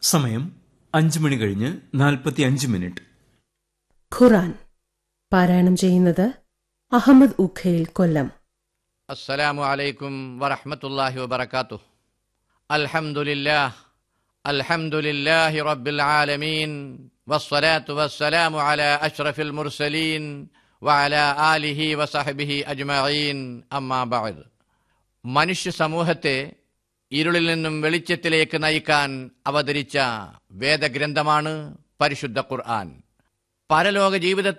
സമയം അഞ്ച് മണി കഴിഞ്ഞ് നാൽപ്പത്തി അഞ്ച് മിനിറ്റ് ഖുറാൻ പാരായണം ചെയ്യുന്നത് അഹമ്മദ് ഉഖയിൽ കൊല്ലം السلام عليكم ورحمة الله وبركاته الحمد لله الحمد لله رب العالمين والصلاة والسلام على أشرف المرسلين وعلى آله وصحبه أجمعين أما بعد മനുഷ്യ സമൂഹത്തെ ഇരുളിൽ നിന്നും വെളിച്ചത്തിലേക്ക് നയിക്കാൻ അവതരിച്ച വേദഗ്രന്ഥമാണ് പരിശുദ്ധ ഖുർആൻ പരലോക ജീവിതത്തെ